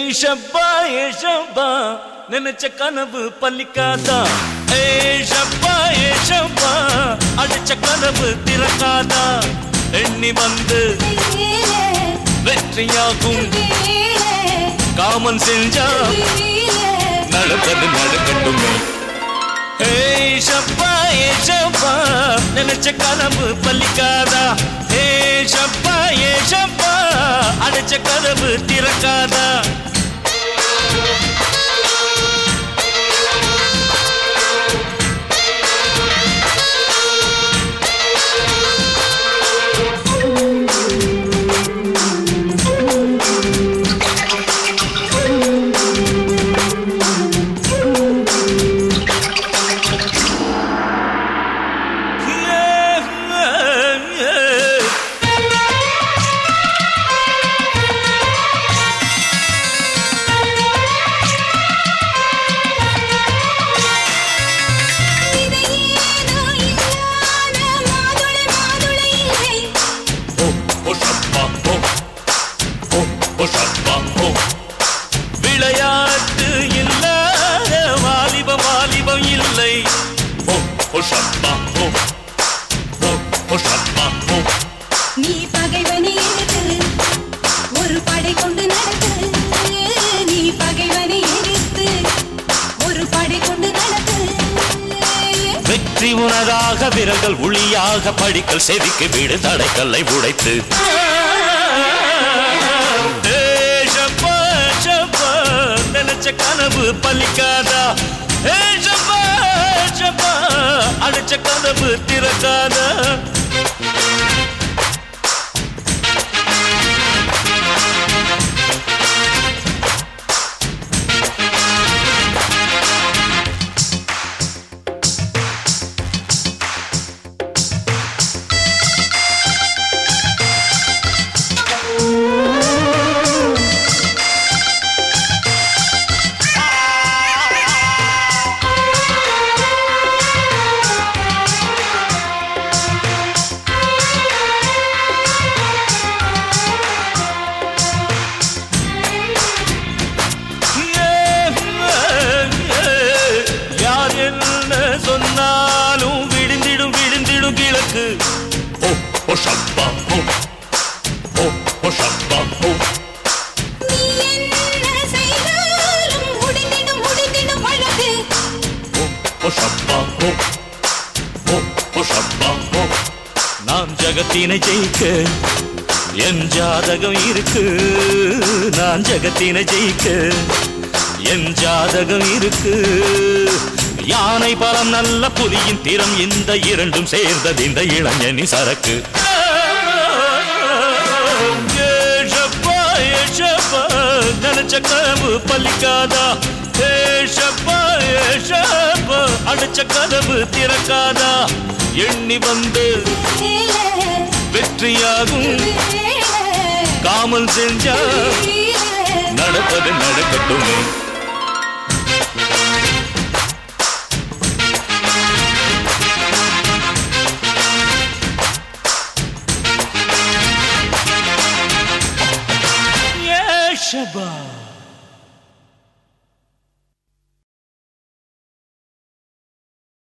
ஏய் ஷப்பா ஏ ஷப்பா நினைச்ச கனவு பலிக்காதா ஏய் ஷப்பா ஏ ஷப்பா அடிச்ச கனவு திறக்காதா எண்ணி வந்து வெற்றியாகும் காமன் செஞ்சா நடப்பது நடக்கட்டுமே ஏய் ஷப்பா ஏ ஷப்பா நினைச்ச கனவு பலிக்காதா ஏய் ஷப்பா ஏ ஷப்பா அடிச்ச கனவு திறக்காதா விளையாட்டு இல்லாத வாலிபம் வாலிபம் இல்லை நீ பகைவனை எதிர்த்து ஒரு படை கொண்டு நடத்து நீ பகைவனை எதிர்த்து ஒரு படை கொண்டு நடத்து வெற்றி உனதாக விரல்கள் ஒளியாக படிக்கல் செவிக்கு வீடு தடைக்கல்லை உடைத்து ஏய் ஷப்பா, ஷப்பா, நினைச்ச கனவு பலிக்காதா ஏய் ஷப்பா, ஷப்பா, அடிச்ச கனவு திறக்காதா யார் என்ன சொன்னாலும் விழுந்திடும் விழுந்திடும் கிழக்கு நீ என்ன செய்தாலும் முடிந்திடும் முடிந்திடும் வழக்கு நான் ஜகத்தினை ஜெயிக்க என் ஜாதகம் இருக்கு நான் ஜகத்தினை ஜெயிக்க என் ஜாதகம் இருக்கு யானை பலம் நல்ல புலியின் திறம் இந்த இரண்டும் சேர்ந்தது இந்த இளைஞனி சரக்கு ஏஷப்பா, ஏஷப்பா, நினைச்ச கனவு பலிக்காதா ஏஷப்பா, ஏஷப்பா, அடிச்ச கனவு திறக்காதா எண்ணி வந்து வெற்றியாகும் காமல் செஞ்சா நடப்பது நடக்கட்டும் ஏஷபா